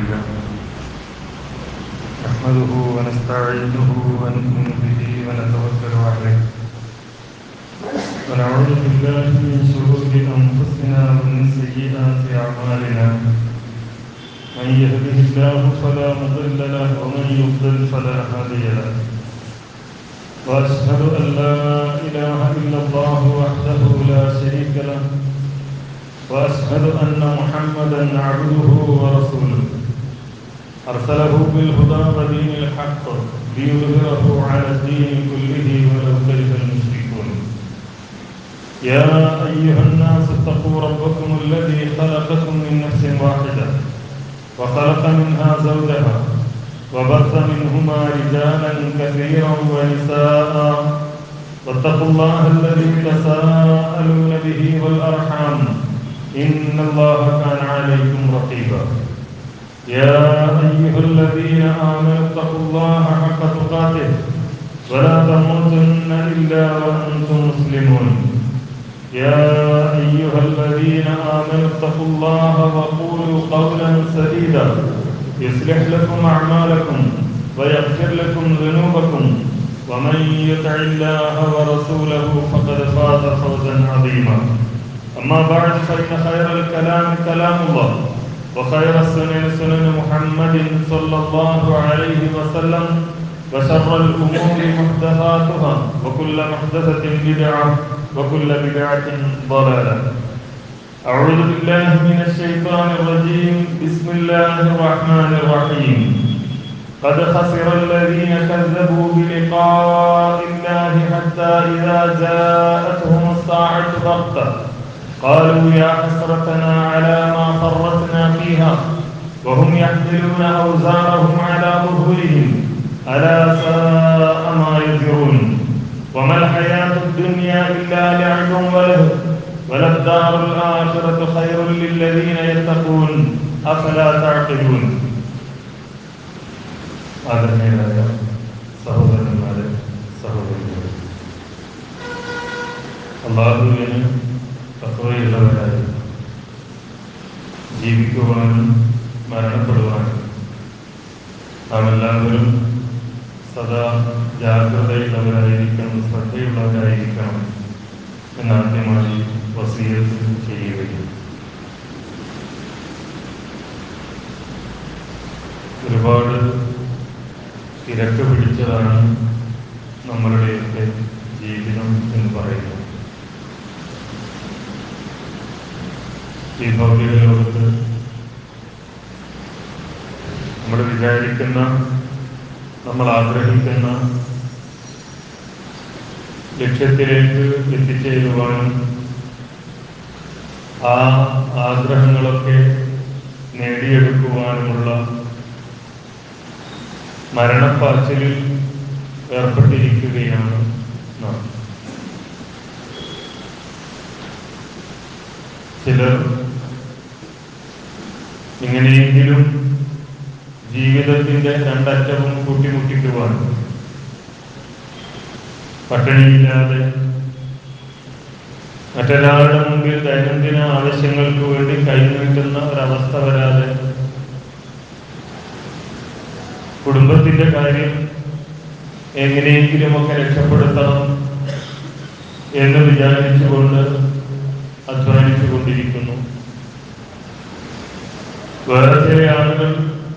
لله نحمده ونستعينه ونؤمن به ونتوكل عليه ونعوذ بالله من شرور أنفسنا ومن سيئات أعمالنا من يهده الله فلا مضل له ومن يضلل فلا هادي له وأشهد أن لا إله إلا الله وحده لا شريك له وأشهد أن محمدا عبده ورسوله أرسله بالهدى ودين الحق ليظهره على الدين كله ولو كره المشركون يا أيها الناس اتقوا ربكم الذي خلقكم من نفس واحدة وخلق منها زوجها وبث منهما رجالا كثيرا ونساء واتقوا الله الذي تساءلون به والأرحام إن الله كان عليكم رقيبا يا أيها الذين آمنوا اتقوا الله حق تقاته ولا تموتن إلا وأنتم مسلمون يا أيها الذين آمنوا اتقوا الله وقولوا قولا سديدا يصلح لكم أعمالكم ويغفر لكم ذنوبكم ومن يطع الله ورسوله فقد فاز فوزا عظيما أما بعد فإن خير الكلام كلام الله وخير السنن سنن محمد صلى الله عليه وسلم وشر الأمور محدثاتها وكل محدثة بدعة وكل بدعة ضلالة أعوذ بالله من الشيطان الرجيم بسم الله الرحمن الرحيم قد خسر الذين كذبوا بلقاء الله حتى إذا جاءتهم الساعة بغتة قالوا يا حسرتنا على ما فرطنا فيها وهم يحملون أوزارهم على ظهورهم ألا ساء ما يزرون وما الحياة الدنيا إلا لعب وله وللدار الآخرة خير للذين يتقون أفلا تعقلون ആദരണീയരായ സഹോദരന്മാരെ സഹോദരികളെ അള്ളാഹുവിന് തത്വയുള്ളവരായി ജീവിക്കുവാനും മരണപ്പെടുവാനും നാം എല്ലാവരും സദാ ജാഗ്രതയുള്ളവരായിരിക്കണം ശ്രദ്ധയുള്ളവരായിരിക്കണം എന്നാദ്യമായി വസീയത്ത് ചെയ്യുകയും ഒരുപാട് തിരക്ക് പിടിച്ചതാണ് നമ്മളുടെയൊക്കെ ജീവിതം എന്ന് പറയുന്നത് ഈ ഭൗതിക ലോകത്ത് നമ്മൾ വിചാരിക്കുന്ന നമ്മൾ ആഗ്രഹിക്കുന്ന ലക്ഷ്യത്തിലേക്ക് എത്തിച്ചേരുവാനും ആ ആഗ്രഹങ്ങളൊക്കെ നേടിയെടുക്കുവാനുമുള്ള മരണപ്പാച്ചിലിൽ ഏർപ്പെട്ടിരിക്കുകയാണ് നാം ചിലർ എങ്ങനെയെങ്കിലും ജീവിതത്തിന്റെ രണ്ടറ്റവും കൂട്ടിമുട്ടിക്കുവാൻ പട്ടിണിയില്ലാതെ മറ്റൊരാളുടെ മുമ്പിൽ ദൈനംദിന ആവശ്യങ്ങൾക്ക് വേണ്ടി കൈനീട്ടുന്ന ഒരവസ്ഥ വരാതെ കുടുംബത്തിന്റെ കാര്യം എങ്ങനെയെങ്കിലുമൊക്കെ രക്ഷപ്പെടുത്തണം എന്ന് വിചാരിച്ചുകൊണ്ട് അധ്വാനിച്ചു കൊണ്ടിരിക്കുന്നു വേറെ ചില ആളുകൾ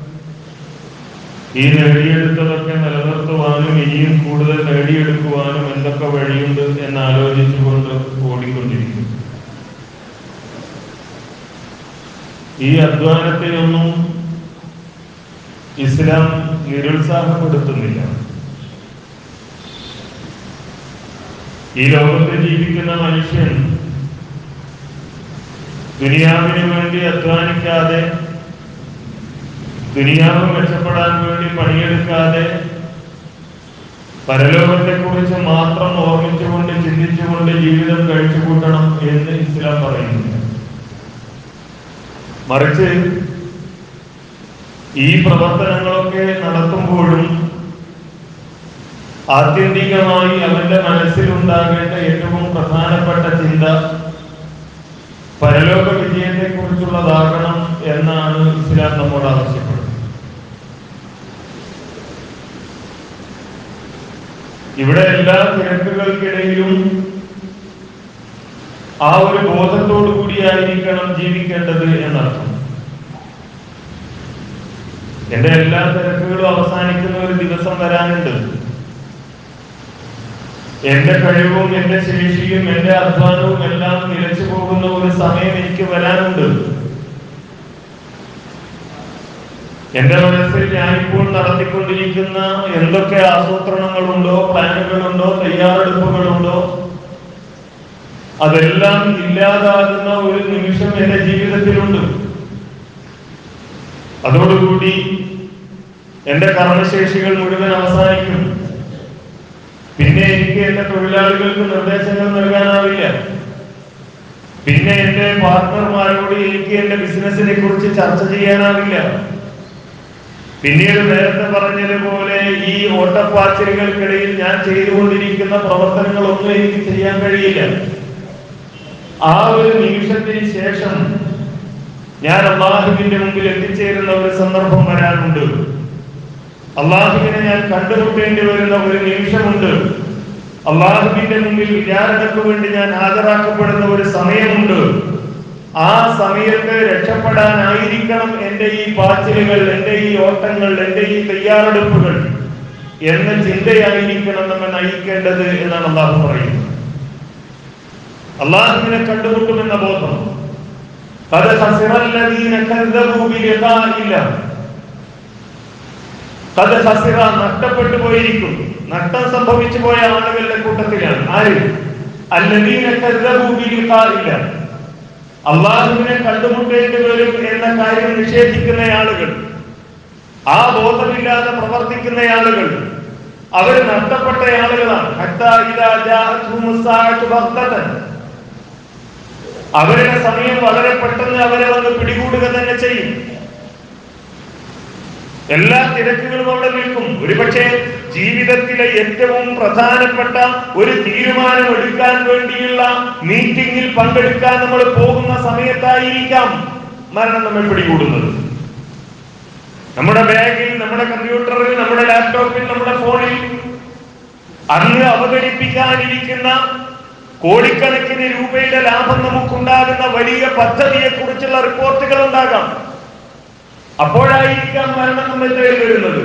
ഈ നേടിയെടുത്തതൊക്കെ നിലനിർത്തുവാനും ഇനിയും കൂടുതൽ നേടിയെടുക്കുവാനും എന്തൊക്കെ വഴിയുണ്ട് എന്ന് ആലോചിച്ചുകൊണ്ട് ഓടിക്കൊണ്ടിരിക്കും ഈ അധ്വാനത്തെയൊന്നും ഇസ്ലാം നിരുത്സാഹപ്പെടുത്തുന്നില്ല ഈ ലോകത്ത് ജീവിക്കുന്ന മനുഷ്യൻ ദുനിയാവിന് വേണ്ടി അധ്വാനിക്കാതെ ദുനിയാവ് മെച്ചപ്പെടാൻ വേണ്ടി പണിയെടുക്കാതെ പരലോകത്തെക്കുറിച്ച് മാത്രം ഓർമ്മിച്ചുകൊണ്ട് ചിന്തിച്ചുകൊണ്ട് ജീവിതം കഴിച്ചു കൂട്ടണം എന്ന് ഇസ്ലാം പറയുന്നില്ല മറിച്ച് ഈ പ്രവർത്തനങ്ങളൊക്കെ നടത്തുമ്പോഴും ആത്യന്തികമായി അവന്റെ മനസ്സിലുണ്ടാകേണ്ട ഏറ്റവും പ്രധാനപ്പെട്ട ചിന്ത പരലോക വിജയത്തെ കുറിച്ചുള്ളതാകണം എന്നാണ് ഇസ്ലാം നമ്മോട് ആവശ്യപ്പെടുന്നത് ഇവിടെ എല്ലാ തിരക്കുകൾക്കിടയിലും ആ ഒരു ബോധത്തോടു കൂടിയായിരിക്കണം ജീവിക്കേണ്ടത് എന്നർത്ഥം എന്റെ എല്ലാ തിരക്കുകളും അവസാനിക്കുന്ന ഒരു ദിവസം വരാനുണ്ട് എന്റെ കഴിവും എന്റെ ശേഷിയും എന്റെ അധ്വാനവും എല്ലാം നിലച്ചു പോകുന്ന ഒരു സമയം എനിക്ക് വരാനുണ്ട് എന്റെ മനസ്സിൽ ഞാനിപ്പോൾ നടത്തിക്കൊണ്ടിരിക്കുന്ന എന്തൊക്കെ ആസൂത്രണങ്ങളുണ്ടോ പ്ലാനുകളുണ്ടോ തയ്യാറെടുപ്പുകളുണ്ടോ അതെല്ലാം ഇല്ലാതാകുന്ന ഒരു നിമിഷം എന്റെ ജീവിതത്തിലുണ്ട് അതോടുകൂടി എന്റെ കർമ്മശേഷികൾ മുഴുവൻ അവസാനിക്കും പിന്നെ എനിക്ക് എന്റെ തൊഴിലാളികൾക്ക് നിർദ്ദേശങ്ങൾ നൽകാനാവില്ല പിന്നെ എന്റെ പാർട്ട്ണർമാരോട് എനിക്ക് എന്റെ ബിസിനസിനെ കുറിച്ച് ചർച്ച ചെയ്യാനാവില്ല പിന്നീട് നേരത്തെ പറഞ്ഞതുപോലെ ഈ ഓട്ടപ്പാച്ചിലുകൾക്കിടയിൽ ഞാൻ ചെയ്തുകൊണ്ടിരിക്കുന്ന പ്രവർത്തനങ്ങളൊന്നും എനിക്ക് ചെയ്യാൻ കഴിയില്ല ആ ഒരു നിമിഷത്തിന് ശേഷം ഞാൻ അള്ളാഹുവിന്റെ മുമ്പിൽ എത്തിച്ചേരുന്ന ഒരു സന്ദർഭം വരാനുണ്ട് അള്ളാഹുവിനെ ഞാൻ കണ്ടുമുട്ടേണ്ടി വരുന്ന ഒരു നിമിഷമുണ്ട് അള്ളാഹുവിന്റെ മുമ്പിൽ വിചാരണക്ക് വേണ്ടി ഞാൻ ഹാജരാക്കപ്പെടുന്ന ഒരു സമയമുണ്ട് ആ സമയത്ത് രക്ഷപ്പെടാനായിരിക്കണം എന്റെ ഈ പാച്ചിലുകൾ എന്റെ ഈ ഓട്ടങ്ങൾ എന്റെ ഈ തയ്യാറെടുപ്പുകൾ എന്ന ചിന്തയായിരിക്കണം നമ്മെ നയിക്കേണ്ടത് എന്നാണ് അള്ളാഹു പറയുന്നത് അള്ളാഹുവിനെ കണ്ടുമുട്ടുമെന്ന ബോധം قد خسر الذين كذبوا بلقاء الله قد خسر നഷ്ടപ്പെട്ടു പോയിരിക്കും നഷ്ടം സംഭവിച്ചു പോയ ആളുകളുടെ കൂട്ടത്തിലാണ് ആര് الذين كذبوا بلقاء الله അള്ളാഹുവിനെ കണ്ടുമുട്ടേണ്ടി വരും എന്ന കാര്യം നിഷേധിക്കുന്ന ആളുകൾ ആ ബോധമില്ലാതെ പ്രവർത്തിക്കുന്ന ആളുകൾ അവർ നഷ്ടപ്പെട്ട ആളുകളാണ് ഹത്താ ഇദാ ജാഅത്ഹും الساعة بغتة അവരുടെ സമയം വളരെ പെട്ടെന്ന് അവരെ വന്ന് പിടികൂടുക തന്നെ ചെയ്യും എല്ലാ തിരക്കുകളും അവിടെ നിൽക്കും ഒരുപക്ഷെ ജീവിതത്തിലെ ഏറ്റവും പ്രധാനപ്പെട്ട ഒരു തീരുമാനം എടുക്കാൻ വേണ്ടിയുള്ള മീറ്റിംഗിൽ പങ്കെടുക്കാൻ നമ്മൾ പോകുന്ന സമയത്തായിരിക്കാം മരണം നമ്മെ പിടികൂടുന്നത് നമ്മുടെ ബാഗിൽ നമ്മുടെ കമ്പ്യൂട്ടറിൽ നമ്മുടെ ലാപ്ടോപ്പിൽ നമ്മുടെ ഫോണിൽ അന്ന് അവതരിപ്പിക്കാനിരിക്കുന്ന കോടിക്കണക്കിന് രൂപയുടെ ലാഭം നമുക്കുണ്ടാകുന്ന വലിയ പദ്ധതിയെ കുറിച്ചുള്ള റിപ്പോർട്ടുകൾ ഉണ്ടാകാം അപ്പോഴായിരിക്കാം മരണം നമ്മെ തേടി വരുന്നത്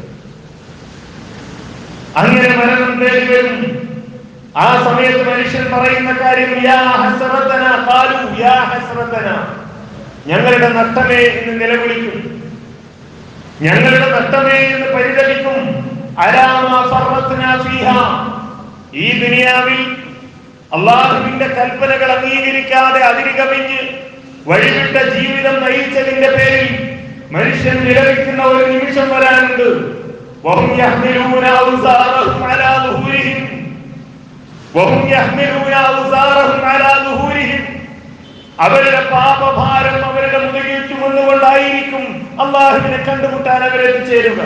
അങ്ങനെ മരണം തേടി വരും ആ സമയത്ത് മനുഷ്യൻ പറയുന്ന കാര്യം യാ ഹസ്രതന ഖാലു യാ ഹസ്രതന ഞങ്ങളുടെ നഷ്ടമേ എന്ന് നിലവിളിക്കും ഞങ്ങളുടെ നഷ്ടമേ എന്ന് പരിതപിക്കും അലാമ ഫർറത്ന ഫീഹ ഈ ദുനിയാവിൽ അള്ളാഹുവിന്റെ കൽപ്പനകൾ അംഗീകരിക്കാതെ അതിരുകവിഞ്ഞ് വഴിവിട്ട ജീവിതം നയിച്ചതിന്റെ പേരിൽ മനുഷ്യൻ നിലവിക്കുന്ന ഒരു നിമിഷം വരാനുണ്ട് വഹും യഹ്മിലൂന ഔസാറഹും അലാ ദുഹൂരിഹിം വഹും യഹ്മിലൂന ഔസാറഹും അലാ ദുഹൂരിഹിം അവരുടെ പാപഭാരം അവരുടെ മുതുകിൽ ചുമന്നുകൊണ്ടായിരിക്കും അള്ളാഹുവിനെ കണ്ടുമുട്ടാൻ അവരെ എത്തിച്ചേരുക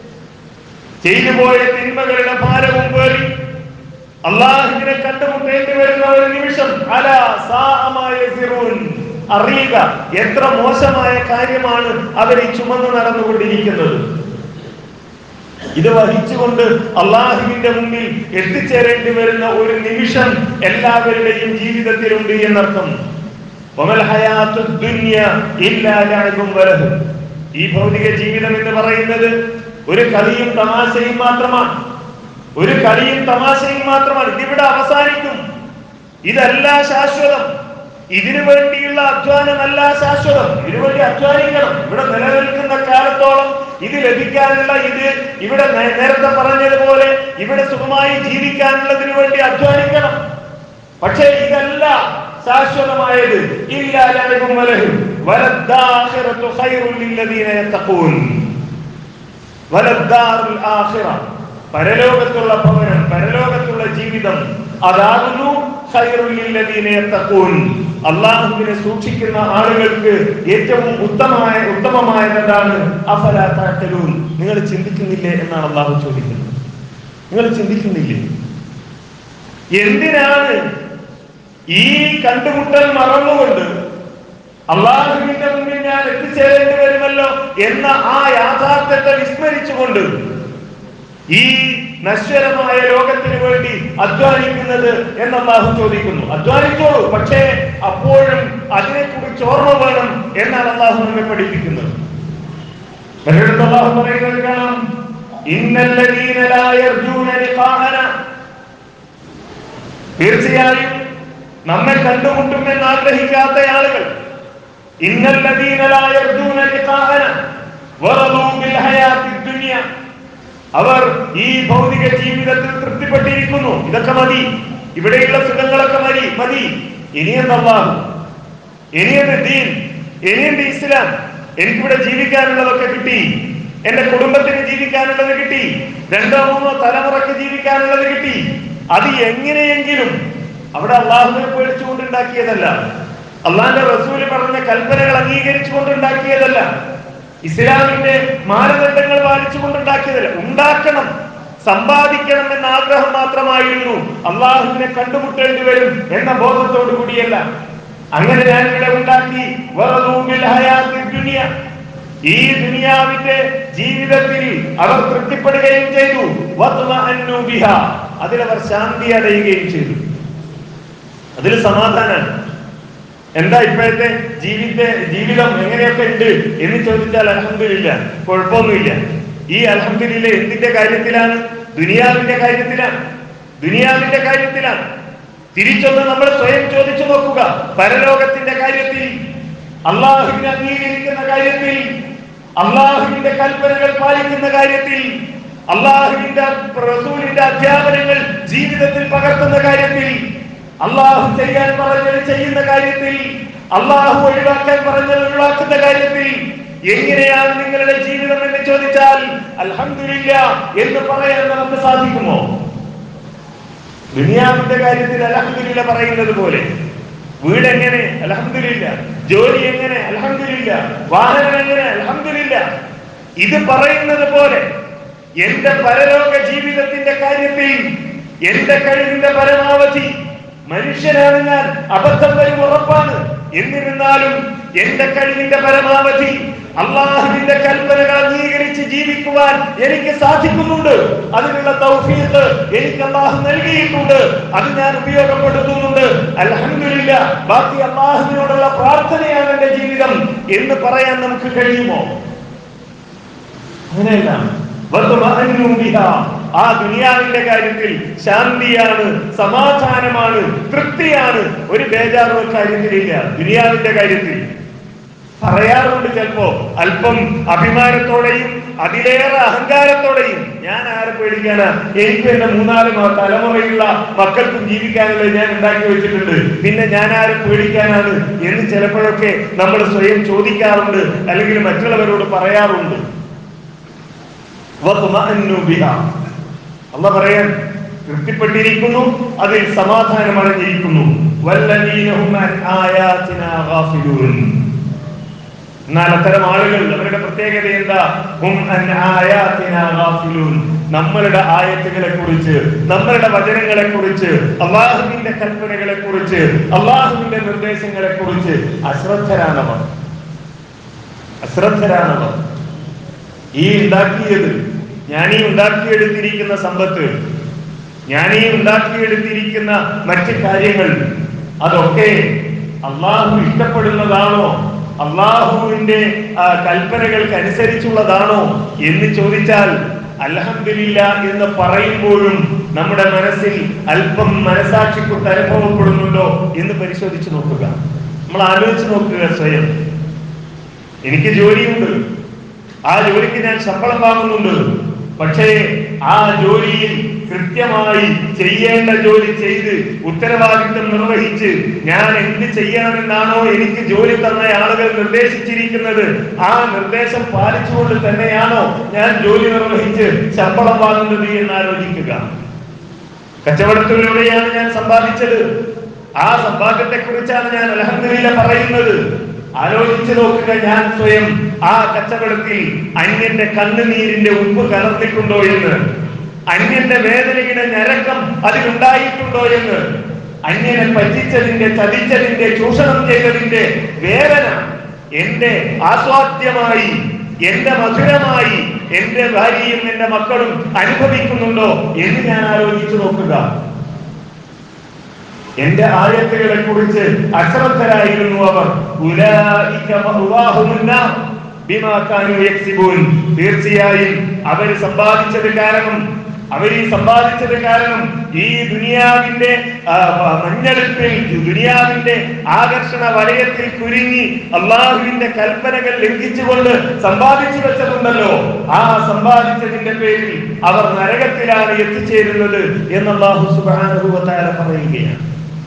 ചെയ്തു പോയ തിന്മകളുടെ ഭാരവും പേറി അള്ളാഹുവിനെ കണ്ടുമുട്ടേണ്ടി വരുന്ന ഒരു നിമിഷം അല സാഅമായ സിറൂൻ അറിയുക എത്ര മോശമായ കാര്യമാണ് അവർ ഈ ചുമന്ന് നടന്നുകൊണ്ടിരിക്കുന്നത് ഇത് വഹിച്ചുകൊണ്ട് അള്ളാഹുവിന്റെ മുന്നിൽ എത്തിച്ചേരേണ്ടി വരുന്ന ഒരു നിമിഷം എല്ലാവരുടെയും ജീവിതത്തിലുണ്ട് എന്നർത്ഥം വമൽ ഹയാത്തു ദുനിയ ഇല്ലാ ലഅബും വലഹും. ഈ ഭൗതിക ജീവിതം എന്ന് പറയുന്നത് ഒരു കളിയും തമാശയും മാത്രമാണ് ഒരു കളിയും തമാശയും മാത്രമാണ് ഇതിവിടെ അവസാനിക്കും ഇതല്ല ശാശ്വതം ഇതിനു വേണ്ടിയുള്ള അധ്വാനമല്ല ശാശ്വതം ഇതിനു വേണ്ടി അധ്വാനിക്കണം ഇവിടെ നിലനിൽക്കുന്ന കാലത്തോളം ഇത് ലഭിക്കാനുള്ള ഇത് ഇവിടെ നേ- നേരത്തെ പറഞ്ഞതുപോലെ ഇവിടെ സുഖമായി ജീവിക്കാനുള്ളതിനു വേണ്ടി അധ്വാനിക്കണം പക്ഷേ ഇതല്ല ശാശ്വതമായത് ഇല്ലാ ലഅബും വലഹും വലദ്ദാഖിറത്തു ഖൈറുൽ ലില്ലദീന യത്തഖൂൻ വലദ്ദാറുൽ ആഖിറ പരലോകത്തുള്ള ഭവനം പരലോകത്തുള്ള ജീവിതം അതാകുന്നു ഖൈറുൽ ലില്ലദീന യത്തഖൂൻ അള്ളാഹുവിനെ സൂക്ഷിക്കുന്ന ആളുകൾക്ക് ഏറ്റവും ഉത്തമമായ ഉത്തമമായതാണ് അഫലാ തഅഖലൂൻ നിങ്ങൾ ചിന്തിക്കുന്നില്ലേ എന്നാണ് അള്ളാഹു ചോദിക്കുന്നത് നിങ്ങൾ ചിന്തിക്കുന്നില്ലേ എന്തിനാണ് ഈ കണ്ടുമുട്ടൽ മറന്നുകൊണ്ട് അള്ളാഹുവിന്റെ മുന്നിൽ ഞാൻ എത്തിച്ചേരേണ്ടി വരുമല്ലോ എന്ന ആ യാഥാർത്ഥ്യത്തെ വിസ്മരിച്ചുകൊണ്ട് ഈ നശ്വരമായ ലോകത്തിന് വേണ്ടി അധ്വാനിക്കുന്നത് എന്ന് അള്ളാഹു ചോദിക്കുന്നു അധ്വാനിച്ചോളൂ പക്ഷേ അപ്പോഴും അതിനെക്കുറിച്ച് ഓർമ്മ വേണം എന്നാണ് അള്ളാഹു നമ്മെ പഠിപ്പിക്കുന്നത് മറ്റൊരിടത്ത് അള്ളാഹു പറയുന്നത് കാണാം ഇന്നല്ലദീന ലാ യർജൂന ലിഖാഅന തീർച്ചയായും നമ്മെ കണ്ടുമുട്ടുമെന്ന് ആഗ്രഹിക്കാത്ത ആളുകൾ ഇന്നല്ലദീന ലാ യർജൂന ലിഖാഅന വറദൂ ബിൽ ഹയാത്തി ദുനിയ അവർ ഈ ഭൗതിക ജീവിതത്തിൽ തൃപ്തിപ്പെട്ടിരിക്കുന്നു ഇതൊക്കെ മതി ഇവിടെയുള്ള സുഖങ്ങളൊക്കെ മതി മതി ഇനിയെന്ത് അള്ളാഹു ഇനിയെന്ത് ദീൻ ഇനിയെന്ത് ഇസ്ലാം എനിക്കിവിടെ ജീവിക്കാനുള്ളതൊക്കെ കിട്ടി എന്റെ കുടുംബത്തിന് ജീവിക്കാനുള്ളത് കിട്ടി രണ്ടോ മൂന്നോ തലമുറയ്ക്ക് ജീവിക്കാനുള്ളത് കിട്ടി അത് എങ്ങനെയെങ്കിലും അവിടെ അള്ളാഹുവിനെ പേടിച്ചുകൊണ്ടുണ്ടാക്കിയതല്ല അള്ളാഹിന്റെ റസൂല് പറഞ്ഞ കൽപ്പനകൾ അംഗീകരിച്ചുകൊണ്ടുണ്ടാക്കിയതല്ല ഇസ്ലാമിന്റെ മാനദണ്ഡങ്ങൾ പാലിച്ചുകൊണ്ടുണ്ടാക്കിയതല്ല ഉണ്ടാക്കണം സമ്പാദിക്കണം എന്ന ആഗ്രഹം മാത്രമായിരുന്നു അള്ളാഹുവിനെ കണ്ടുമുട്ടേണ്ടി വരും എന്ന ബോധത്തോടു കൂടിയല്ല അങ്ങനെ ഞാൻ ഇവിടെ ഉണ്ടാക്കി വറദൂബിൽ ഹയാത്തി ദുനിയ ഈ ദുനിയാവിന്റെ ജീവിതത്തിൽ അവർ തൃപ്തിപ്പെടുകയും ചെയ്തു വത്മഅന്നു ബിഹ അതിലവർ ശാന്തി അടയുകയും ചെയ്തു അതിൽ സമാധാനമാണ് എന്താ ഇപ്പോഴത്തെ ജീവിത ജീവിതം എങ്ങനെയൊക്കെ ഉണ്ട് എന്ന് ചോദിച്ചാൽ അലഹമില്ല കുഴപ്പമൊന്നുമില്ല ഈ അലഹമില്ല എന്തിന്റെ കാര്യത്തിലാണ് ദുനിയാവിന്റെ കാര്യത്തിലാണ് ദുനിയാവിന്റെ കാര്യത്തിലാണ് തിരിച്ചൊന്ന് നമ്മൾ സ്വയം ചോദിച്ചു നോക്കുക പരലോകത്തിന്റെ കാര്യത്തിൽ അള്ളാഹുവിനെ അംഗീകരിക്കുന്ന കാര്യത്തിൽ അള്ളാഹുവിന്റെ കൽപ്പനകൾ പാലിക്കുന്ന കാര്യത്തിൽ അള്ളാഹുവിന്റെ റസൂലിന്റെ അധ്യാപനങ്ങൾ ജീവിതത്തിൽ പകർത്തുന്ന കാര്യത്തിൽ അള്ളാഹു ചെയ്യാൻ പറഞ്ഞത് ചെയ്യുന്ന കാര്യത്തിൽ അള്ളാഹു ഒഴിവാക്കാൻ പറഞ്ഞത് ഒഴിവാക്കുന്ന കാര്യത്തിൽ എങ്ങനെയാണ് നിങ്ങളുടെ ജീവിതം എന്ന് ചോദിച്ചാൽ അൽഹംദുലില്ല എന്ന് പറയാൻ നമുക്ക് സാധിക്കുമോ ദുനിയാവിന്റെ കാര്യത്തിൽ അലഹമില്ല പറയുന്നത് പോലെ വീട് എങ്ങനെ അലഹമില്ല ജോലി എങ്ങനെ അലഹമില്ല വാഹനം എങ്ങനെ അലഹമില്ല ഇത് പറയുന്നത് പോലെ എന്റെ പരലോക ജീവിതത്തിന്റെ കാര്യത്തിൽ എന്റെ കഴിവിന്റെ പരമാവധി മനുഷ്യനാണ് ഞാൻ അബദ്ധം വരും ഉറപ്പാണ് എന്നിരുന്നാലും എന്റെ കഴിവിന്റെ പരമാവധി അള്ളാഹുവിന്റെ കൽപ്പനകൾ അംഗീകരിച്ച് ജീവിക്കുവാൻ എനിക്ക് സാധിക്കുന്നുണ്ട് അതിനുള്ള തൗഫീഖ് എനിക്ക് അള്ളാഹു നൽകിയിട്ടുണ്ട് അത് ഞാൻ ഉപയോഗപ്പെടുത്തുന്നുണ്ട് അൽഹംദുലില്ല ബാക്കി അള്ളാഹുവിനോടുള്ള പ്രാർത്ഥനയാണ് എന്റെ ജീവിതം എന്ന് പറയാൻ നമുക്ക് കഴിയുമോ അങ്ങനെയല്ല വത്മഅന്നു ബിഹാ. ആ ദുനിയാവിന്റെ കാര്യത്തിൽ ശാന്തിയാണ് സമാധാനമാണ് തൃപ്തിയാണ് ഒരു ബേജാറും കാര്യത്തിലില്ല ദുനിയാവിന്റെ കാര്യത്തിൽ പറയാറുണ്ട് ചിലപ്പോ അല്പം അഭിമാനത്തോടെയും അതിലേറെ അഹങ്കാരത്തോടെയും ഞാൻ ആരെ പേടിക്കാനാ എനിക്ക് എന്റെ മൂന്നാല് മ- തലമുറയുള്ള മക്കൾക്കും ജീവിക്കാനുള്ളത് ഞാൻ ഉണ്ടാക്കി വെച്ചിട്ടുണ്ട് പിന്നെ ഞാൻ ആരെ പേടിക്കാനാണ് എന്ന് ചിലപ്പോഴൊക്കെ നമ്മൾ സ്വയം ചോദിക്കാറുണ്ട് അല്ലെങ്കിൽ മറ്റുള്ളവരോട് പറയാറുണ്ട് വത്മഅന്നു ബിഹാ. അല്ല പറയാൻ തൃപ്തിപ്പെട്ടിരിക്കുന്നു അതിൽ സമാധാനം അടഞ്ഞിരിക്കുന്നു വല്ലദീന ഹും അൻ ആയാതിനാ ഗാഫിലൂൻ എന്നാൽ അത്തരം ആളുകൾ അവരുടെ പ്രത്യേകത എന്താ ഹും അൻ ആയാതിനാ ഗാഫിലൂൻ നമ്മളുടെ ആയത്തുകളെ കുറിച്ച് നമ്മളുടെ വചനങ്ങളെ കുറിച്ച് അള്ളാഹുവിന്റെ കൽപ്പനകളെ കുറിച്ച് അള്ളാഹുവിന്റെ നിർദ്ദേശങ്ങളെ കുറിച്ച് അശ്രദ്ധരാണവർ അശ്രദ്ധരാണവർ ഈ ഉണ്ടാക്കിയത് ഞാൻ ഈ ഉണ്ടാക്കിയെടുത്തിരിക്കുന്ന സമ്പത്ത് ഞാൻ ഈ ഉണ്ടാക്കിയെടുത്തിരിക്കുന്ന മറ്റ് കാര്യങ്ങൾ അതൊക്കെ അള്ളാഹു ഇഷ്ടപ്പെടുന്നതാണോ അള്ളാഹുവിന്റെ ആ, കൽപ്പനകൾക്ക് അനുസരിച്ചുള്ളതാണോ എന്ന് ചോദിച്ചാൽ അൽഹംദുലില്ല എന്ന് പറയുമ്പോഴും നമ്മുടെ മനസ്സിൽ അല്പം മനസാക്ഷിക്കുത്ത് അനുഭവപ്പെടുന്നുണ്ടോ എന്ന് പരിശോധിച്ച് നോക്കുക നമ്മൾ ആലോചിച്ച് നോക്കുക സ്വയം എനിക്ക് ജോലിയുണ്ട് ആ ജോലിക്ക് ഞാൻ ശമ്പളം വാങ്ങുന്നുണ്ട് പക്ഷേ ആ ജോലിയിൽ കൃത്യമായി ചെയ്യേണ്ട ജോലി ചെയ്ത് ഉത്തരവാദിത്വം നിർവഹിച്ച് ഞാൻ എന്ത് ചെയ്യണമെന്നാണോ എനിക്ക് ജോലി തന്ന ആളുകൾ നിർദ്ദേശിച്ചിരിക്കുന്നത് ആ നിർദ്ദേശം പാലിച്ചുകൊണ്ട് തന്നെയാണോ ഞാൻ ജോലി നിർവഹിച്ച് ശമ്പളം വാങ്ങുന്നത് എന്ന് ആലോചിക്കുക കച്ചവടത്തിലൂടെയാണ് ഞാൻ സമ്പാദിച്ചത് ആ സമ്പാദ്യത്തെ കുറിച്ചാണ് ഞാൻ അലഹമില്ല പറയുന്നത് ആലോചിച്ചു നോക്കുക ഞാൻ സ്വയം ആ കച്ചവടത്തിൽ അന്യന്റെ കണ്ണുനീരിന്റെ ഉപ്പ് കലർന്നിട്ടുണ്ടോ എന്ന് അന്യന്റെ വേദനയുടെ ഞരക്കം അതിലുണ്ടായിട്ടുണ്ടോ എന്ന് അന്യനെ പറ്റിച്ചതിന്റെ ചതിച്ചതിന്റെ ചൂഷണം ചെയ്തതിന്റെ വേദന എന്റെ ആസ്വാദ്യമായി എന്റെ മധുരമായി എന്റെ ഭാര്യയും എന്റെ മക്കളും അനുഭവിക്കുന്നുണ്ടോ എന്ന് ഞാൻ ആലോചിച്ചു നോക്കുക എന്റെ ആയത്തുകളെ കുറിച്ച് അശ്രദ്ധരായിരുന്നു അവർ ഉലായിക മഅ്വാഹുമുൻ നാർ ബിമാ കാനൂ യക്സിബൂൻ തീർച്ചയായും അവർ സമ്പാദിച്ചത് കാരണം അവർ ഈ സമ്പാദിച്ചത് കാരണം ഈ ദുനിയാവിന്റെ ആ, ആ, മഞ്ഞെടുപ്പിൽ ദുനിയാവിന്റെ ആകർഷണ വലയത്തിൽ കുരുങ്ങി അള്ളാഹുവിന്റെ കൽപ്പനകൾ ലംഘിച്ചുകൊണ്ട് സമ്പാദിച്ചു വെച്ചതുണ്ടല്ലോ ആ സമ്പാദിച്ചതിന്റെ പേരിൽ അവർ നരകത്തിലാണ് എത്തിച്ചേരുന്നത് എന്ന് അള്ളാഹു സുബ്ഹാനഹു വ തആല പറയുകയാണ്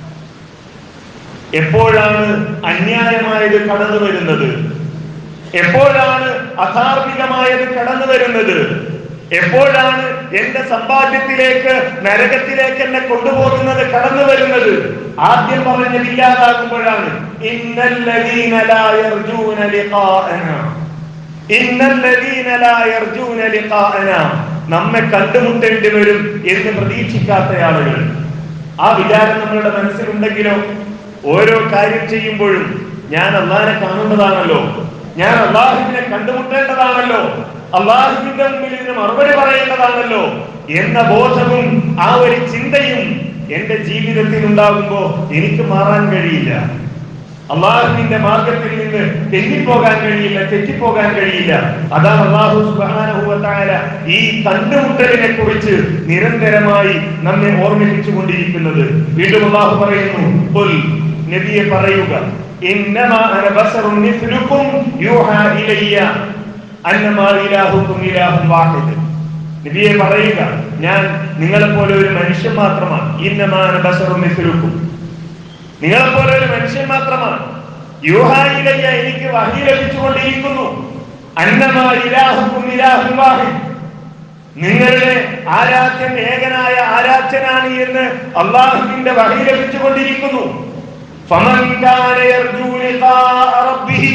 എപ്പോഴാണ് അന്യായമായത് കടന്നു വരുന്നത് എപ്പോഴാണ് അധാർമികമായത് കടന്നു വരുന്നത് എപ്പോഴാണ് എന്റെ സമ്പാദ്യത്തിലേക്ക് നരകത്തിലേക്ക് എന്നെ കൊണ്ടുപോകുന്നത് കടന്നു വരുന്നത് ആദ്യം പറഞ്ഞത് ഇല്ലാതാകുമ്പോഴാണ് ഇന്നല്ലദീന ലാ യർജൂന ലിഖാഅനാ ഇന്നല്ലദീന ലാ യർജൂന ലിഖാഅനാ നമ്മെ കണ്ടുമുട്ടേണ്ടി വരും എന്ന് പ്രതീക്ഷിക്കാത്ത ആളുകൾ ആ വിചാരം നമ്മളുടെ മനസ്സിലുണ്ടെങ്കിലോ ഓരോ കാര്യം ചെയ്യുമ്പോഴും ഞാൻ അള്ളാഹിനെ കാണുന്നതാണല്ലോ ഞാൻ അള്ളാഹുവിനെ കണ്ടുമുട്ടേണ്ടതാണല്ലോ അള്ളാഹുവിന്റെ മുമ്പിൽ ഇതിന് മറുപടി പറയേണ്ടതാണല്ലോ എന്ന ബോധവും ആ ഒരു ചിന്തയും എന്റെ ജീവിതത്തിൽ ഉണ്ടാകുമ്പോ എനിക്ക് മാറാൻ കഴിയില്ല അള്ളാഹുവിന്റെ മാർഗത്തിൽ നിന്ന് തെന്നിപ്പോകാൻ കഴിയില്ല തെറ്റിപ്പോകാൻ കഴിയില്ല അതാണ് അള്ളാഹു സുബ്ഹാനഹു വ തആല ഈ കണ്ടുമുട്ടലിനെ കുറിച്ച് നിരന്തരമായി നമ്മെ ഓർമ്മിപ്പിച്ചു കൊണ്ടിരിക്കുന്നത് വീണ്ടും അള്ളാഹു പറയുന്നു "ഖുൽ", നബിയെ പറയുക ഇന്നമാ അന ബശറുൻ മിസ്ലുക്കും യൂഹാ ഇലയ്യ അന്നമാ ഇലാഹുക്കും ഇലാഹും വാഹിദ് നബിയെ പറയുക ഞാൻ നിങ്ങളെപ്പോലെ ഒരു മനുഷ്യൻ മാത്രമാണ് ഇന്നമാ അന ബശറുൻ മിസ്ലുക്കും നിങ്ങളെപ്പോലെ ഒരു മനുഷ്യൻ മാത്രമാണ് യൂഹായിലയ്യ എനിക്ക് വഹി ലഭിച്ചുകൊണ്ടിരിക്കുന്നു അന്നമാ ഇലാഹുക്കും ഇലാഹും വാഹിദ് നിങ്ങളുടെ ആരാധ്യൻ ഏകനായ ആരാധ്യനാണ് എന്ന് അള്ളാഹുവിന്റെ വഹി ലഭിച്ചുകൊണ്ടിരിക്കുന്നു ഫമൻ കാന യർജൂ ലിഖാഅ റബ്ബിഹി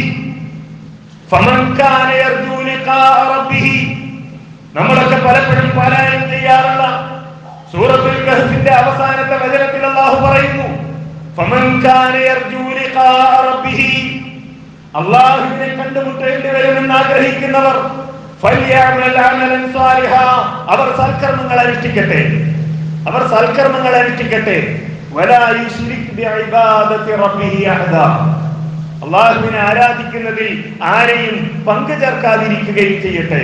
ഫമൻ കാന യർജൂ ലിഖാഅ റബ്ബിഹി നമ്മളൊക്കെ പലപ്പോഴും പാരായണം ചെയ്യാറുള്ള സൂറത്തുൽ കഹ്ഫിന്റെ അവസാനത്തെ വചനത്തിൽ അല്ലാഹു പറയുന്നു ഫമൻ കാന യർജൂ ലിഖാഅ റബ്ബിഹി അള്ളാഹുവിനെ കണ്ടുമുട്ടേണ്ടി വരുമെന്ന് ആഗ്രഹിക്കുന്നവർ ഫല്യഅമൽ അമലൻ സാലിഹാ. അവർ സൽക്കർമ്മങ്ങൾ അനുഷ്ഠിക്കട്ടെ അവർ സൽക്കർമ്മങ്ങൾ അനുഷ്ഠിക്കട്ടെ വലാ യുശ്രിക് ബിഇബാദത്തി റബ്ബിഹി അഹദാ. അള്ളാഹുവിനെ ആരാധിക്കുന്നതിൽ ആരെയും പങ്കു ചേർക്കാതിരിക്കുകയും ചെയ്യട്ടെ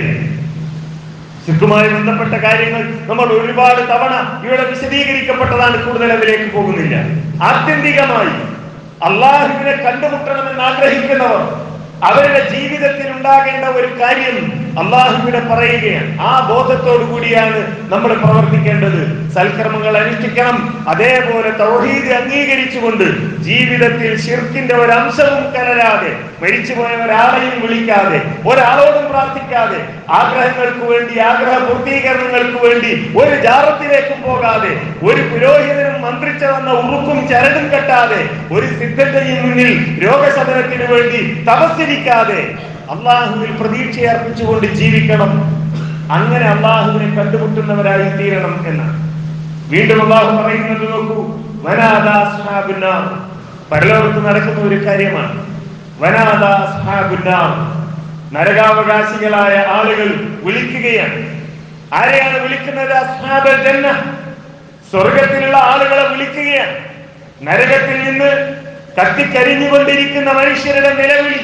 ശിർക്കുമായി ബന്ധപ്പെട്ട കാര്യങ്ങൾ നമ്മൾ ഒരുപാട് തവണ ഇവിടെ വിശദീകരിക്കപ്പെട്ടതാണ് കൂടുതൽ അതിലേക്ക് പോകുന്നില്ല ആത്യന്തികമായി അള്ളാഹുവിനെ കണ്ടുമുട്ടണമെന്ന് ആഗ്രഹിക്കുന്നവർ അവരുടെ ജീവിതത്തിൽ ഉണ്ടാകേണ്ട ഒരു കാര്യം അള്ളാഹുവിനെ പറയുകയാണ് ആ ബോധത്തോടു കൂടിയാണ് നമ്മൾ പ്രവർത്തിക്കേണ്ടത് സൽക്കർമ്മങ്ങൾ അനുഷ്ഠിക്കണം അതേപോലെ തൗഹീദ് അംഗീകരിച്ചുകൊണ്ട് ജീവിതത്തിൽ ഷിർക്കിന്റെ ഒരു അംശവും കലരാതെ മരിച്ചുപോയ ഒരാളെയും വിളിക്കാതെ ഒരാളോടും പ്രാർത്ഥിക്കാതെ ആഗ്രഹങ്ങൾക്ക് വേണ്ടി ആഗ്രഹ പൂർത്തീകരണങ്ങൾക്ക് വേണ്ടി ഒരു ജാറത്തിലേക്കും പോകാതെ ഒരു പുരോഹിതനും മന്ത്രിച്ച വന്ന ഉറുക്കും ചരടും കെട്ടാതെ ഒരു സിദ്ധന്റെയും മുന്നിൽ രോഗശമനത്തിന് വേണ്ടി തപസ്സിരിക്കാതെ അള്ളാഹുവിൽ പ്രതീക്ഷ അർപ്പിച്ചുകൊണ്ട് ജീവിക്കണം അങ്ങനെ അള്ളാഹുവിനെ കണ്ടുമുട്ടുന്നവരായി തീരണം എന്നാണ് വീണ്ടും അള്ളാഹു പറയുന്നത് നോക്കൂ വനാദാ അസ്ഹാബുന്നാർ. പരലോകത്ത് നടക്കുന്ന ഒരു കാര്യമാണ് വനാദാ അസ്ഹാബുന്നാർ. നരകാവകാശികളായ ആളുകൾ വിളിക്കുകയാണ് ആരെയാണ് വിളിക്കുന്നത് അസ്ഹാബൽ ജന്ന സ്വർഗത്തിലുള്ള ആളുകളെ വിളിക്കുകയാണ് നരകത്തിൽ നിന്ന് കത്തിക്കരിഞ്ഞുകൊണ്ടിരിക്കുന്ന മനുഷ്യരുടെ നിലവിളി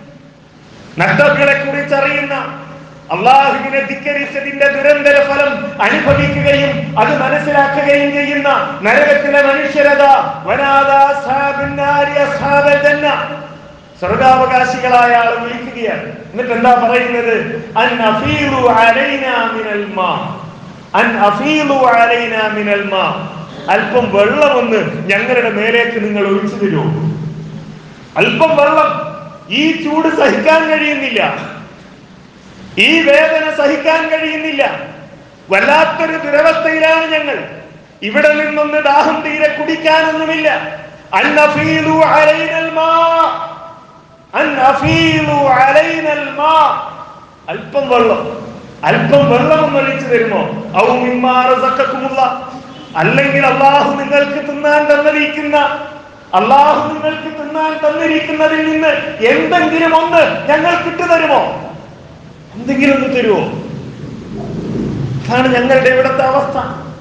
നഷ്ടങ്ങളെ കുറിച്ച് അറിയുന്ന അള്ളാഹുവിനെ ധിക്കരിച്ചതിന്റെ ദുരന്തര ഫലം അനുഭവിക്കുകയും അത് മനസ്സിലാക്കുകയും ചെയ്യുന്ന നരകത്തിലെ മനുഷ്യരത വനാദാ അസ്ഹാബുൻ നാരി അസ്ഹാബൽ ജന്ന. സ്വർഗാവകാശികളായ ആൾ വിളിക്കുകയാണ് എന്നിട്ട് എന്താ പറയുന്നത് അൻ അഫീലു അലൈനാ മിനൽ മാ അൻ അഫീലു അലൈനാ മിനൽ മാ അല്പം വെള്ളം ഒന്ന് ഞങ്ങളുടെ മേലേക്ക് നിങ്ങൾ ഒഴിച്ചു തരുമോ അല്പം വെള്ളം ഈ ചൂട് സഹിക്കാൻ കഴിയുന്നില്ല ഈ വേദന സഹിക്കാൻ കഴിയുന്നില്ല വല്ലാത്തൊരു ദുരവസ്ഥയിലാണ് ഞങ്ങൾ ഇവിടെ നിന്നൊന്ന് ദാഹം തീരെ കുടിക്കാനൊന്നുമില്ല അന്നഫീലു അലൈനൽ മാ അന്നഫീലു അലൈനൽ മാ അല്പം വെള്ളം അല്പം വെള്ളം ഒന്ന് ഒഴിച്ചു തരുമോ ഔ മിമ്മാ റസഖക്കുമുള്ള അല്ലെങ്കിൽ അള്ളാഹു നിങ്ങൾക്ക് തിന്നാൻ തന്നിരിക്കുന്ന അള്ളാഹു നിങ്ങൾക്ക് തിന്നാൻ തന്നിരിക്കുന്നതിൽ നിന്ന് എന്തെങ്കിലും ഒന്ന് ഞങ്ങൾ കിട്ടുതരുമോ എന്തെങ്കിലും ഒന്ന് തരുമോ അതാണ് ഞങ്ങളുടെ ഇവിടുത്തെ അവസ്ഥ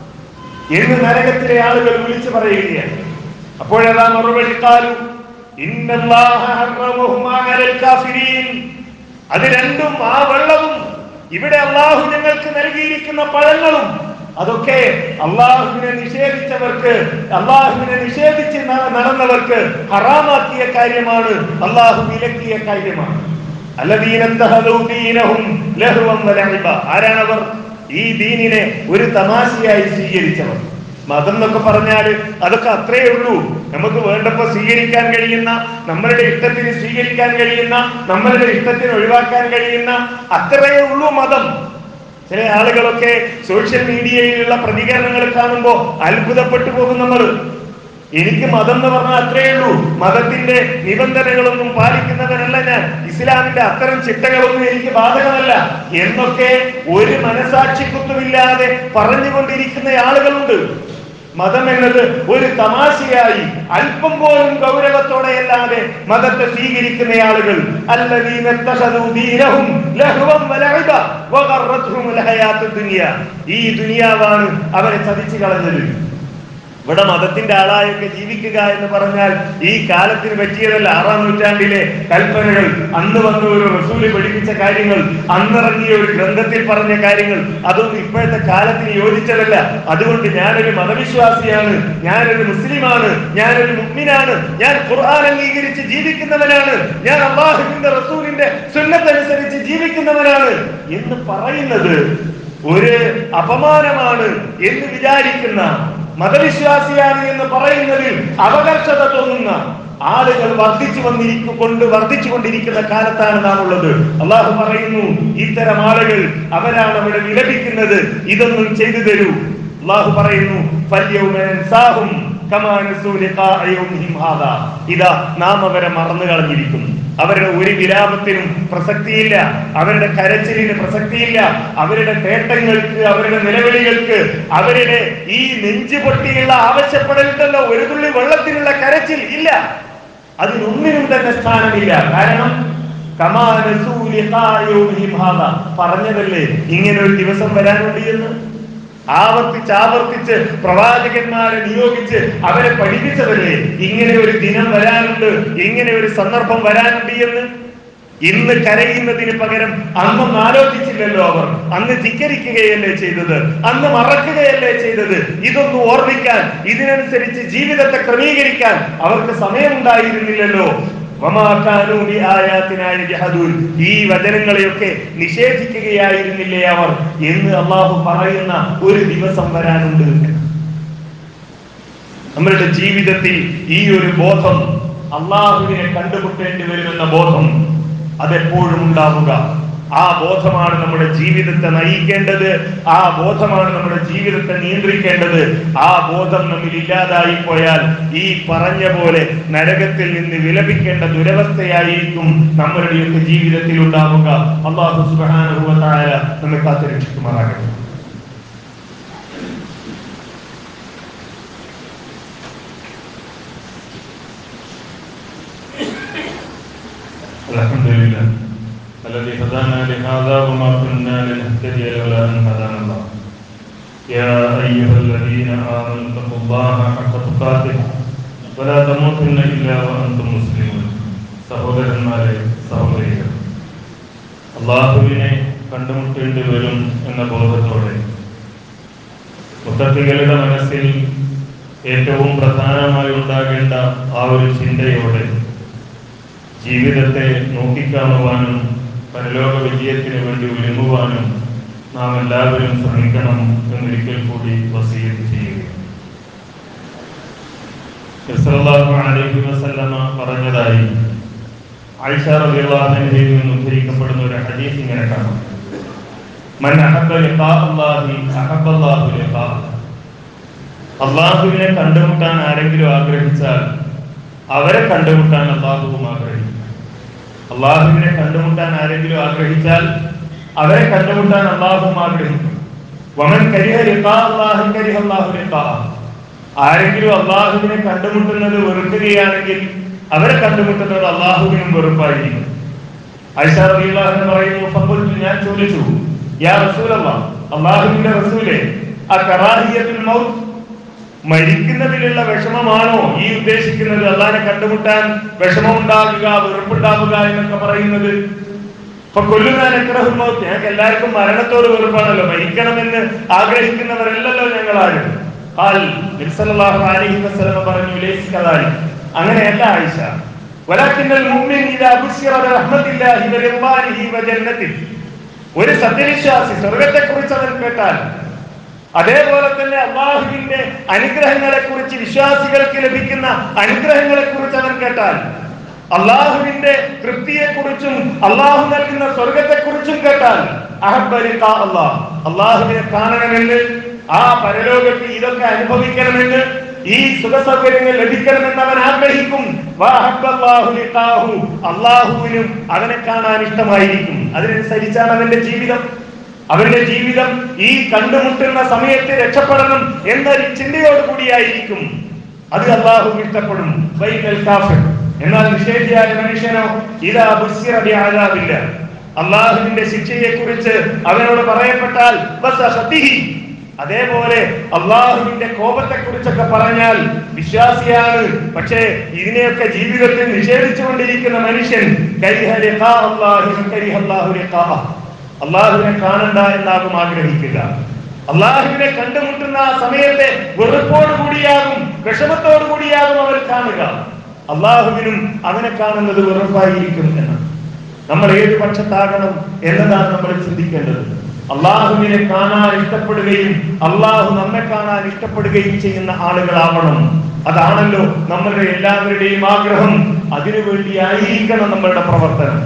എന്ന് നരകത്തിലെ ആളുകൾ വിളിച്ചു പറയുകയാണ് അപ്പോഴതാ മറുപടി കാലു ഇന്നല്ലാഹ ഹറമഹുമാ അലൽ കാഫിരീൻ അത് രണ്ടും ആ വെള്ളവും ഇവിടെ അള്ളാഹു ഞങ്ങൾക്ക് നൽകിയിരിക്കുന്ന പഴങ്ങളും അതൊക്കെ അള്ളാഹുവിനെ നിഷേധിച്ചവർക്ക് അള്ളാഹുവിനെ നിഷേധിച്ച് ന- നടന്നവർക്ക് ഹറാമാക്കിയ കാര്യമാണ് അള്ളാഹു വിലക്കിയ കാര്യമാണ് അല്ലദീന ഇത്തഖദൂ ദീനഹും ലഹ്വൻ വലഇബ. ആരാണവർ ഈ ദീനിനെ ഒരു തമാശയായി സ്വീകരിച്ചവർ മതം എന്നൊക്കെ പറഞ്ഞാൽ അതൊക്കെ അത്രയേ ഉള്ളൂ നമുക്ക് വേണ്ടപ്പോ സ്വീകരിക്കാൻ കഴിയുന്ന നമ്മളുടെ ഇഷ്ടത്തിന് സ്വീകരിക്കാൻ കഴിയുന്ന നമ്മളുടെ ഇഷ്ടത്തിന് ഒഴിവാക്കാൻ കഴിയുന്ന അത്രയേ ഉള്ളൂ മതം ചില ആളുകളൊക്കെ സോഷ്യൽ മീഡിയയിലുള്ള പ്രതികരണങ്ങൾ കാണുമ്പോൾ അത്ഭുതപ്പെട്ടു പോകും നമ്മൾ എനിക്ക് മതം എന്ന് പറഞ്ഞാൽ അത്രയേ ഉള്ളൂ മതത്തിന്റെ നിബന്ധനകളൊന്നും പാലിക്കുന്നവനല്ല ഞാൻ ഇസ്ലാമിന്റെ അത്തരം ചിട്ടകളൊന്നും എനിക്ക് ബാധകമല്ല എന്നൊക്കെ ഒരു മനസാക്ഷിക്കുത്തുമില്ലാതെ പറഞ്ഞുകൊണ്ടിരിക്കുന്ന ആളുകളുണ്ട് മതം എന്നത് ഒരു തമാശയായി അല്പം പോലും ഗൗരവത്തോടെയല്ലാതെ മതത്തെ സ്വീകരിക്കുന്ന ആളുകൾ അല്ലദീന ഇത്തഖദൂ ദീനഹും ലഹ്വൻ വലഇബ വഗറത്ഹുമുൽ ഹയാത്തുദ് ദുനിയ ഈ ദുനിയാവാണ് അവരെ ചതിച്ചു കളഞ്ഞത് ഇവിടെ മതത്തിന്റെ ആളായൊക്കെ ജീവിക്കുക എന്ന് പറഞ്ഞാൽ ഈ കാലത്തിന് പറ്റിയതല്ല ആറാം നൂറ്റാണ്ടിലെ കൽപ്പനകൾ അന്ന് വന്ന ഒരു റസൂല് പഠിപ്പിച്ച കാര്യങ്ങൾ അന്നിറങ്ങിയ ഒരു ഗ്രന്ഥത്തിൽ പറഞ്ഞ കാര്യങ്ങൾ അതൊന്നും ഇപ്പോഴത്തെ കാലത്തിന് യോജിച്ചതല്ല അതുകൊണ്ട് ഞാനൊരു മതവിശ്വാസിയാണ് ഞാനൊരു മുസ്ലിമാണ് ഞാനൊരു മുഗ്മിനാണ് ഞാൻ ഖുർആൻ അംഗീകരിച്ച് ജീവിക്കുന്നവനാണ് ഞാൻ അള്ളാഹുവിന്റെ റസൂലിന്റെ സുന്നത്തനുസരിച്ച് ജീവിക്കുന്നവനാണ് എന്ന് പറയുന്നത് ഒരു അപമാനമാണ് എന്ന് വിചാരിക്കുന്ന മതവിശ്വാസിയാണ് എന്ന് പറയുന്നതിൽ അപകർഷത തോന്നുന്ന ആളുകൾ വർദ്ധിച്ചു വന്നിരിക്കു കൊണ്ട് വർദ്ധിച്ചു കൊണ്ടിരിക്കുന്ന കാലത്താണ് നാം ഉള്ളത് അള്ളാഹു പറയുന്നു ഇത്തരം ആളുകൾ അവരാണ് അവിടെ വിലപിക്കുന്നത് ഇതൊന്നും ചെയ്തു തരൂ അള്ളാഹു പറയുന്നു "ഫല്യൗമ നൻസാഹും കമാ നസൂ ലിഖാഅ യൗമിഹിം ഹാദാ." ഇതാ നാം അവരെ മറന്നു കളഞ്ഞിരിക്കുന്നു അവരുടെ ഒരു വിലാപത്തിനും പ്രസക്തിയില്ല അവരുടെ കരച്ചിലിന് പ്രസക്തിയില്ല അവരുടെ തേട്ടങ്ങൾക്ക് അവരുടെ നിലവിളികൾക്ക് അവരുടെ ഈ നെഞ്ചു പൊട്ടിയുള്ള ആവശ്യപ്പെടലുണ്ടല്ലോ ഒരു തുള്ളി വെള്ളത്തിനുള്ള കരച്ചിൽ ഇല്ല അതിനൊന്നിനും തന്നെ സ്ഥാനമില്ല കാരണം കമാ നസൂ ലിഖാഅ യൗമിഹിം ഹാദാ. പറഞ്ഞതല്ലേ ഇങ്ങനെ ഒരു ദിവസം വരാനുണ്ട് എന്ന് ആവർത്തിച്ച് ആവർത്തിച്ച് പ്രവാചകന്മാരെ നിയോഗിച്ച് അവരെ പഠിപ്പിച്ചതല്ലേ ഇങ്ങനെ ഒരു ദിനം വരാനുണ്ട് ഇങ്ങനെ ഒരു സന്ദർഭം വരാനുണ്ട് എന്ന് ഇന്ന് കരയുന്നതിന് പകരം അന്നൊന്നും ആലോചിച്ചില്ലല്ലോ അവർ അന്ന് ധിക്കരിക്കുകയല്ലേ ചെയ്തത് അന്ന് മറക്കുകയല്ലേ ചെയ്തത് ഇതൊന്നും ഓർമ്മിക്കാൻ ഇതിനനുസരിച്ച് ജീവിതത്തെ ക്രമീകരിക്കാൻ അവർക്ക് സമയമുണ്ടായിരുന്നില്ലല്ലോ വമാ കാനൂ ബിആയാതിനാ യജ്ഹദൂൻ. ഈ വചനങ്ങളെയൊക്കെ നിഷേധിക്കുകയായിരുന്നില്ലേ അവർ എന്ന് അള്ളാഹു പറയുന്ന ഒരു ദിവസം വരാനുണ്ട് നമ്മളുടെ ജീവിതത്തിൽ ഈ ഒരു ബോധം അള്ളാഹുവിനെ കണ്ടുമുട്ടേണ്ടി വരുമെന്ന ബോധം അതെപ്പോഴും ഉണ്ടാവുക ആ ബോധമാണ് നമ്മുടെ ജീവിതത്തെ നയിക്കേണ്ടത് ആ ബോധമാണ് നമ്മുടെ ജീവിതത്തെ നിയന്ത്രിക്കേണ്ടത് ആ ബോധം നമ്മിൽ ഇല്ലാതായി പോയാൽ ഈ പറഞ്ഞ പോലെ നരകത്തിൽ നിന്ന് വിലപിക്കേണ്ട ദുരവസ്ഥയായിരിക്കും നമ്മളുടെയൊക്കെ ജീവിതത്തിൽ ഉണ്ടാവുക അള്ളാഹു സുബാനുഭവത്തായ നമ്മെ കാത്തിരക്ഷിക്കുമാറാകട്ടെ الحمد لله الذي هدانا لهذا وما كنا لنهتدي لولا ان هدانا الله يا ايها الذين امنوا اتقوا الله حق تقاته ولا تموتن الا وانتم مسلمون സഹോദരന്മാരെ സഹോദരികൾ അള്ളാഹുവിനെ കണ്ടുമുട്ടേണ്ടി വരും എന്ന ബോധത്തോടെ മുത്തത്തികളുടെ മനസ്സിൽ ഏറ്റവും പ്രധാനമായി ഉണ്ടാകേണ്ട ആ ഒരു ചിന്തയോടെ ജീവിതത്തെ നോക്കിക്കാണുവാനും പരലോക വിജയത്തിന് വേണ്ടി ഒരുങ്ങുവാനും നാം എല്ലാവരും ശ്രമിക്കണം എന്നൊരിക്കൽ കൂടി വസീയത്ത് ചെയ്യുക നബിസല്ലല്ലാഹു അലൈഹി വസല്ലമ പറഞ്ഞതായി ആയിഷ റളിയല്ലാഹു അൻഹയിൽ നിന്ന് ഉദ്ധരിക്കപ്പെടുന്ന ഒരു ഹദീസ് ഇങ്ങനെ കാണാം മൻ അഹബ്ബ ലിഖാ അല്ലാഹി അഹബ്ബ അല്ലാഹു ലിഖാ അള്ളാഹുവിനെ കണ്ടുമുട്ടാൻ ആരെങ്കിലും ആഗ്രഹിച്ചാൽ അവരെ കണ്ടുമുട്ടാൻ അള്ളാഹുവും ആഗ്രഹിക്കും അള്ളാഹുവിനെ കണ്ടുമുട്ടാൻ ആരെങ്കിലും ആഗ്രഹിച്ചാൽ അവരെ കണ്ടുമുട്ടാൻ അള്ളാഹുവും ആഗ്രഹിക്കും വമൻ കരിഹ ലിഖാ അല്ലാഹി കരിഹ അല്ലാഹു ലിഖാ ആരെങ്കിലും അള്ളാഹുവിനെ കണ്ടുമുട്ടുന്നത് വെറുക്കുകയാണെങ്കിൽ അവരെ കണ്ടുമുട്ടുന്നത് അള്ളാഹുവിനും വെറുപ്പായിരിക്കും ആയിഷ റളിയല്ലാഹു അൻഹ പറയുന്നു ഫഖുൽതു ഞാൻ ചോദിച്ചു യാ റസൂലല്ലാഹ് അല്ലാഹുവിന്റെ റസൂലേ അകറാഹിയത്തുൽ മൗത്ത് മരിക്കുന്നതിലുള്ള വിഷമമാണോ ഈ ഉദ്ദേശിക്കുന്നത് അള്ളാനെ കണ്ടുമുട്ടാൻ വിഷമമുണ്ടാകുക വെറുപ്പുണ്ടാവുക എന്നൊക്കെ പറയുന്നത് ഇപ്പൊ കൊല്ലുന്നാൻ മൗത്ത് ഞങ്ങൾക്ക് എല്ലാവർക്കും മരണത്തോട് വെറുപ്പാണല്ലോ മരിക്കണമെന്ന് ആഗ്രഹിക്കുന്നവരല്ലല്ലോ ഞങ്ങൾ ആരും ഖാൽ നബി സല്ലല്ലാഹു അലൈഹി വസല്ലം പറഞ്ഞു ലൈസ് കദാലിക് അങ്ങനെയല്ല ആയിഷ വലാകിന്നൽ മുഅ്മിൻ ഇദാ ബുശിറ ബിറഹ്മത്തില്ലാഹി വറിദ്വാനിഹി വജന്നതിഹി ഒരു സത്യവിശ്വാസി സ്വർഗത്തെ കുറിച്ച് അവൻ കേട്ടാൽ അതേപോലെ തന്നെ അള്ളാഹുവിന്റെ അനുഗ്രഹങ്ങളെ കുറിച്ച് വിശ്വാസികൾക്ക് ലഭിക്കുന്ന അനുഗ്രഹങ്ങളെ കുറിച്ച് അവൻ കേട്ടാൽ അള്ളാഹുവിന്റെ തൃപ്തിയെ കുറിച്ചും അള്ളാഹു നൽകുന്ന സ്വർഗത്തെ കുറിച്ചും കേട്ടാൽ അള്ളാഹ് അള്ളാഹുവിനെ കാണണമെന്ന് ആ പരലോകത്ത് ഇതൊക്കെ അനുഭവിക്കണമെന്ന് ഈ സുഖസൗകര്യങ്ങൾ ലഭിക്കണമെന്ന് അവൻ ആഗ്രഹിക്കും വഅഹബ്ബല്ലാഹു ലിഖാഹു. അള്ളാഹുവിനും അവനെ കാണാൻ ഇഷ്ടമായിരിക്കും അതിനനുസരിച്ചാണ് അവന്റെ ജീവിതം അവരുടെ ജീവിതം ഈ കണ്ടുമുട്ടുന്ന സമയത്ത് രക്ഷപ്പെടണം എന്നൊരു ചിന്തയോട് കൂടിയായിരിക്കും അത് അള്ളാഹു ഇഷ്ടപ്പെടും വൈകൽ കാഫിർ എന്നാൽ നിഷേധിയായ മനുഷ്യനോ ഇതാ ബുസ്സിറബിയാകാവില്ല അള്ളാഹുവിന്റെ ശിക്ഷയെ കുറിച്ച് അവനോട് പറയപ്പെട്ടാൽ ബസ്സഹത്തിഹി. അതേപോലെ അള്ളാഹുവിന്റെ കോപത്തെ കുറിച്ചൊക്കെ പറഞ്ഞാൽ വിശ്വാസിയാണ് പക്ഷേ ഇതിനെയൊക്കെ ജീവിതത്തിൽ നിഷേധിച്ചുകൊണ്ടിരിക്കുന്ന മനുഷ്യൻ കരിഹ ലിഖാ അല്ലാഹി വകരിഹ അല്ലാഹു ലിഖാഅഹ്. അള്ളാഹുവിനെ കാണണ്ട എന്നാകും ആഗ്രഹിക്കുക അള്ളാഹുവിനെ കണ്ടുമുട്ടുന്ന ആ സമയത്തെ വെറുപ്പോട് കൂടിയാകും വിഷമത്തോടു കൂടിയാകും അവർ കാണുക അള്ളാഹുവിനും അവനെ കാണുന്നത് വെറുപ്പായിരിക്കും എന്ന് നമ്മൾ ഏത് പക്ഷത്താകണം എന്നതാണ് നമ്മൾ ചിന്തിക്കേണ്ടത് അള്ളാഹുവിനെ കാണാൻ ഇഷ്ടപ്പെടുകയും അള്ളാഹു നമ്മെ കാണാൻ ഇഷ്ടപ്പെടുകയും ചെയ്യുന്ന ആളുകളാവണം അതാണല്ലോ നമ്മളുടെ എല്ലാവരുടെയും ആഗ്രഹം അതിനു വേണ്ടിയായിരിക്കണം നമ്മളുടെ പ്രവർത്തനം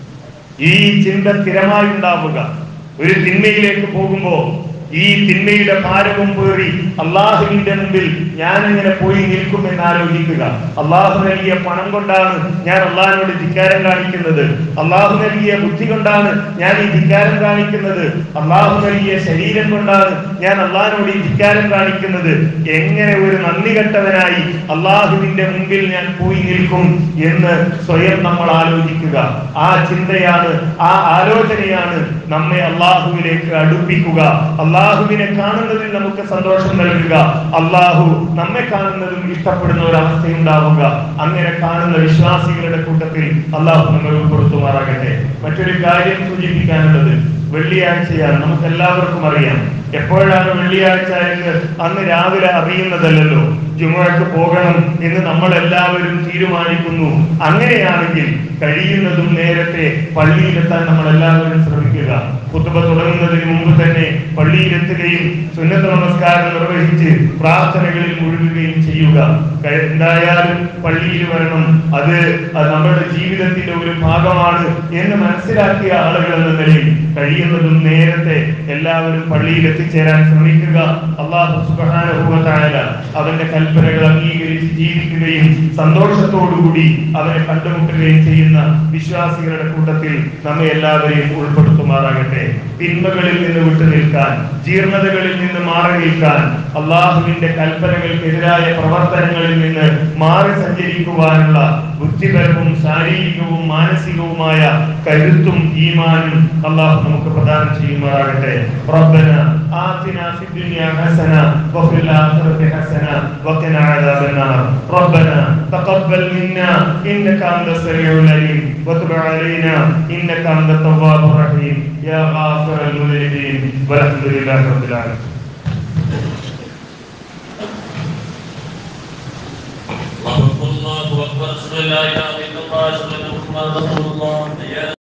ഈ ചിന്ത സ്ഥിരമായി ഉണ്ടാവുക ഒരു തിന്മയിലേക്ക് പോകുമ്പോ ഈ തിന്മയുടെ ഭാരവും പേറി അള്ളാഹുവിന്റെ മുമ്പിൽ ഞാൻ എങ്ങനെ പോയി നിൽക്കുമെന്ന് ആലോചിക്കുക അള്ളാഹു നൽകിയ പണം കൊണ്ടാണ് ഞാൻ അള്ളാഹിനോട് ധിക്കാരം കാണിക്കുന്നത് അള്ളാഹു നൽകിയ ബുദ്ധി കൊണ്ടാണ് ഞാൻ ഈ ധിക്കാരം കാണിക്കുന്നത് അള്ളാഹു നൽകിയ ശരീരം കൊണ്ടാണ് ഞാൻ അള്ളാഹിനോട് ഈ ധിക്കാരം കാണിക്കുന്നത് എങ്ങനെ ഒരു നന്ദി കെട്ടവനായി അള്ളാഹുവിന്റെ മുമ്പിൽ ഞാൻ പോയി നിൽക്കും എന്ന് സ്വയം നമ്മൾ ആലോചിക്കുക ആ ചിന്തയാണ് ആ ആലോചനയാണ് നമ്മെ അള്ളാഹുവിലേക്ക് അടുപ്പിക്കുക അള്ളാഹുവിനെ കാണുന്നതിൽ നമുക്ക് സന്തോഷം നൽകുക അള്ളാഹു നമ്മെ കാണുന്നതും ഇഷ്ടപ്പെടുന്ന ഒരു അവസ്ഥയുണ്ടാവുക അങ്ങനെ കാണുന്ന വിശ്വാസികളുടെ കൂട്ടത്തിൽ അള്ളാഹു നമ്മൾ ഉൾപ്പെടുത്തുമാറാകട്ടെ മറ്റൊരു കാര്യം സൂചിപ്പിക്കാനുള്ളത് വെള്ളിയാഴ്ചയാണ് നമുക്ക് എല്ലാവർക്കും അറിയാം എപ്പോഴാണ് വെള്ളിയാഴ്ച എന്ന് അന്ന് രാവിലെ അറിയുന്നതല്ലല്ലോ ജുമുഅക്ക് പോകണം എന്ന് നമ്മൾ എല്ലാവരും തീരുമാനിക്കുന്നു അങ്ങനെയാണെങ്കിൽ കഴിയുന്നതും നേരത്തെ പള്ളിയിലെത്താൻ നമ്മൾ എല്ലാവരും ശ്രമിക്കുക കുത്തുബ തുടങ്ങുന്നതിന് മുമ്പ് തന്നെ പള്ളിയിലെത്തുകയും സുന്നത്ത നമസ്കാരം നിർവഹിച്ച് പ്രാർത്ഥനകളിൽ മുഴുകുകയും ചെയ്യുക ക- എന്തായാലും പള്ളിയിൽ വരണം അത് അത് നമ്മുടെ ജീവിതത്തിന്റെ ഒരു ഭാഗമാണ് എന്ന് മനസ്സിലാക്കിയ ആളുകൾ എന്ന നിലയിൽ കഴിയുന്നതും നേരത്തെ എല്ലാവരും പള്ളിയിൽ എത്തിച്ചേരാൻ ശ്രമിക്കുക അള്ളാഹു സുബ്ഹാനഹു വ തആല അവന്റെ കൽപ്പനകൾ അംഗീകരിച്ച് ജീവിക്കുകയും സന്തോഷത്തോടുകൂടി അവനെ കണ്ടുമുട്ടുകയും ചെയ്യുന്ന വിശ്വാസികളുടെ കൂട്ടത്തിൽ നമ്മെ എല്ലാവരെയും ഉൾപ്പെടുത്തുമാറാകട്ടെ തിന്മകളിൽ നിന്ന് വിട്ടു നിൽക്കാൻ ജീർണതകളിൽ നിന്ന് മാറി നിൽക്കാൻ അള്ളാഹുവിന്റെ കൽപ്പനകൾക്കെതിരായ പ്രവർത്തനങ്ങളിൽ നിന്ന് മാറി സഞ്ചരിക്കുവാനുള്ള ബുദ്ധിപരവും ശാരീരികവും മാനസികവുമായ കരുത്തും ഈമാനും അള്ളാഹു നമുക്ക് പ്രദാനം ചെയ്യുമാറാകട്ടെ റബ്ബന آتنا في الدنيا حسنة وفي الآخرة حسنة وقنا عذاب النار ربنا تقبل منا إنك أنت السميع العليم وتب علينا إنك أنت التواب الرحيم يا غافر المذنبين والحمد لله رب العالمين الله أكبر الله أكبر أشهد أن لا إله إلا الله أشهد أن محمدا رسول الله